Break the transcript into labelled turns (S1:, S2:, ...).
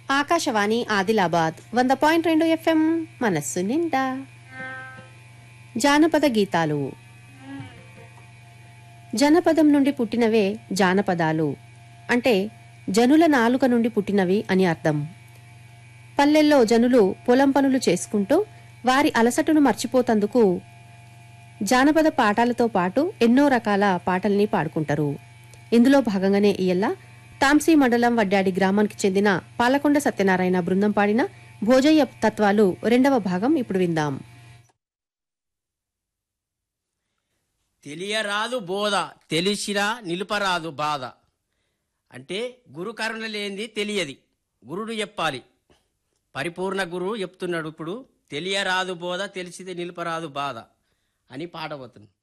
S1: ఆకాశవాణి ఆదిలాబాద్ వంద పాయింట్ రెండు ఎఫ్ఎం మనస్సు నిండా జానపద గీతాలు జనపదం నుండి పుట్టినవే జానపదాలు అంటే జనుల నాలుక నుండి పుట్టినవి అని అర్థం పల్లెల్లో జనులు పొలం పనులు చేసుకుంటూ వారి అలసటను మర్చిపోతందుకు జానపద పాటలతో పాటు ఎన్నో రకాల పాటల్ని పాడుకుంటారు ఇందులో భాగంగానే ఇయ్యల్ల తాంసీ మండలం వడ్డాడి గ్రామానికి చెందిన పాలకొండ సత్యనారాయణ బృందం పాడిన భోజయ్య తత్వాలు రెండవ భాగం ఇప్పుడు విందాం
S2: తెలియరాదు బోధ తెలిసినా నిలుపరాదు బాధ అంటే గురు కరుణ లేనిది తెలియది గురుడు చెప్పాలి పరిపూర్ణ గురువు చెప్తున్నాడు ఇప్పుడు తెలియరాదు బోధ తెలిసిది నిలుపరాదు బాధ అని పాట పోతుంది